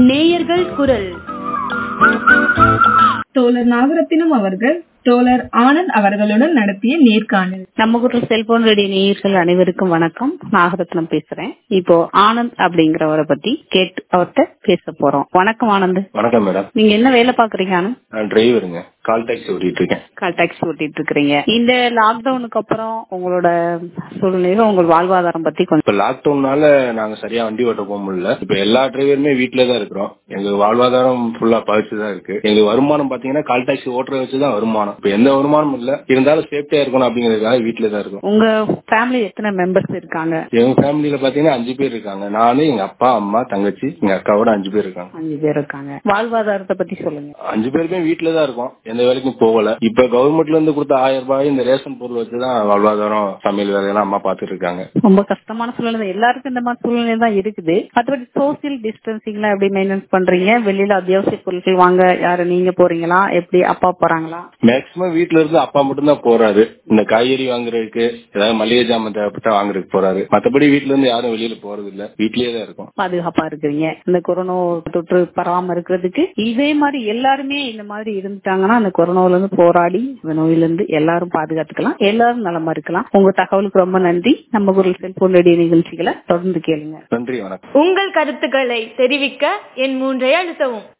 நேயர்கள் குரல் தோழர் நாகரத்தினம் அவர்கள் தோழர் ஆனந்த் அவர்களுடன் நடத்திய நேர்காணல் நம்ம குரல் செல்போன் ரெடி நேயர்கள் அனைவருக்கும் வணக்கம் நாகரத்னம் பேசுறேன் இப்போ ஆனந்த் அப்படிங்கிறவரை பத்தி கேட்டு அவர்கிட்ட பேச போறோம் வணக்கம் ஆனந்த் வணக்கம் மேடம் நீங்க என்ன வேலை பாக்குறீங்க ஆனந்த் நான் டிரைவருங்க கால் டாக்ஸி ஓட்டிட்டு இருக்கேன் கால் டாக்ஸி ஓட்டிட்டு இருக்கிறீங்க இந்த லாக்டவுனுக்கு அப்புறம் உங்களோட சூழ்நிலையில உங்கள் வாழ்வாதாரம் பத்தி கொஞ்சம் இப்ப லாக்டவுன்னால நாங்க சரியா வண்டி ஓட்ட போக முடியல இப்ப எல்லா டிரைவருமே வீட்டுல தான் இருக்கிறோம் எங்க வாழ்வாதாரம் ஃபுல்லா பாதிச்சுதான் இருக்கு எங்க வருமானம் பாத்தீங்கன்னா கால் டாக்ஸி ஓட்டுறத வச்சுதான் வருமானம் இப்ப எந்த வருமானமும் இல்ல இருந்தாலும் சேஃப்டியா இருக்கணும் அப்படிங்கறதுக்காக வீட்டுல தான் இருக்கோம் உங்க ஃபேமிலி எத்தனை மெம்பர்ஸ் இருக்காங்க எங்க ஃபேமிலியில பாத்தீங்கன்னா அஞ்சு பேர் இருக்காங்க நானு எங்க அப்பா அம்மா தங்கச்சி எங்க அக்காவோட அஞ்சு பேர் இருக்காங்க அஞ்சு பேர் இருக்காங்க வாழ்வாதாரத்தை பத்தி சொல்லுங்க அஞ்சு பேருமே வீட்டுல தான் இருக்கோம் எந்த வேலைக்கும் போகல இப்ப கவர்மெண்ட்ல இருந்து கொடுத்த ஆயிரம் ரூபாய் இந்த ரேஷன் பொருள் வச்சுதான் வாழ்வாதாரம் சமையல் வேலையெல்லாம் அம்மா பாத்துட்டு இருக்காங்க ரொம்ப கஷ்டமான சூழ்நிலை தான். எல்லாருக்கும் இந்த மாதிரி சூழ்நிலை தான் இருக்குது மற்றபடி சோசியல் டிஸ்டன்சிங்ல எப்படி மெயின்டைன் பண்றீங்க வெளியில அத்தியாவசிய பொருட்கள் வாங்க யாரு நீங்க போறீங்களா எப்படி அப்பா போறாங்களா மேக்சிமம் வீட்ல இருந்து அப்பா மட்டும் தான் போறாரு இந்த காய்கறி வாங்குறதுக்கு ஏதாவது மளிகை ஜாமான் தேவைப்பட்டா வாங்குறதுக்கு போறாரு மத்தபடி வீட்ல இருந்து யாரும் வெளியில போறது இல்ல வீட்லயே தான் இருக்கும் பாதுகாப்பா இருக்கிறீங்க இந்த கொரோனா தொற்று பரவாம இருக்கிறதுக்கு இதே மாதிரி எல்லாருமே இந்த மாதிரி இருந்துட்டாங்கன்னா அந்த கொரோனால இருந்து போராடி இந்த நோயில இருந்து எல்லாரும் பாதுகாத்துக்கலாம் எல்லாரும் நலமா இருக்கலாம் உங்க தகவலுக்கு ரொம்ப நன்றி நம்ம குரல் செல்போன் ரேடியோ நிகழ்ச்சிகளை தொடர்ந்து கேளுங்க நன்றி வணக்கம் உங்கள் கருத்துக்களை தெரிவிக்க என் மூன்றை அழுத்தவும்